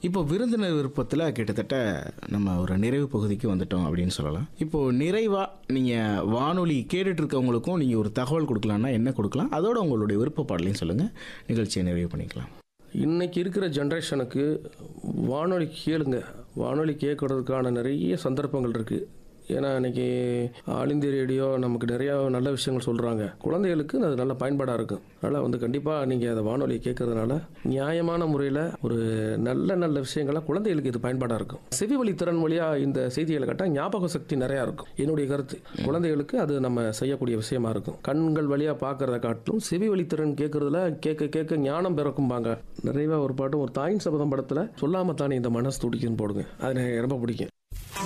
இப்போ விருந்தினர் விருப்பத்தில் கிட்டத்தட்ட நம்ம ஒரு நிறைவு பகுதிக்கு வந்துட்டோம் அப்படின்னு சொல்லலாம் இப்போ நிறைவாக நீங்கள் வானொலி கேட்டுட்டு இருக்கவங்களுக்கும் நீங்கள் ஒரு தகவல் கொடுக்கலான்னா என்ன கொடுக்கலாம் அதோட உங்களுடைய விருப்ப பாடலையும் சொல்லுங்கள் நிகழ்ச்சியை நிறைவு பண்ணிக்கலாம் இன்னைக்கு இருக்கிற ஜென்ரேஷனுக்கு வானொலி கேளுங்க வானொலி கேட்கறதுக்கான நிறைய சந்தர்ப்பங்கள் இருக்குது ஏன்னா இன்னைக்கு ஆல் இந்திய ரேடியோ நமக்கு நிறையா நல்ல விஷயங்கள் சொல்கிறாங்க குழந்தைகளுக்கு அது நல்ல பயன்பாடாக இருக்கும் அதனால் வந்து கண்டிப்பாக நீங்கள் அதை வானொலி கேட்கறதுனால நியாயமான முறையில் ஒரு நல்ல நல்ல விஷயங்களா குழந்தைகளுக்கு இது பயன்பாடாக இருக்கும் செவி வழி திறன் வழியாக இந்த செய்திகளை கேட்டால் ஞாபக சக்தி நிறையா இருக்கும் என்னுடைய கருத்து குழந்தைகளுக்கு அது நம்ம செய்யக்கூடிய விஷயமா இருக்கும் கண்கள் வழியாக பார்க்கறத காட்டிலும் செவி வழி திறன் கேட்கறதுல கேட்க கேட்க ஞானம் பிறக்கும்பாங்க நிறைவாக ஒரு பாட்டும் ஒரு தாயின் சபதம் படத்தில் சொல்லாம தானே இந்த மனசு துடிக்குன்னு போடுங்க அது எனக்கு ரொம்ப பிடிக்கும்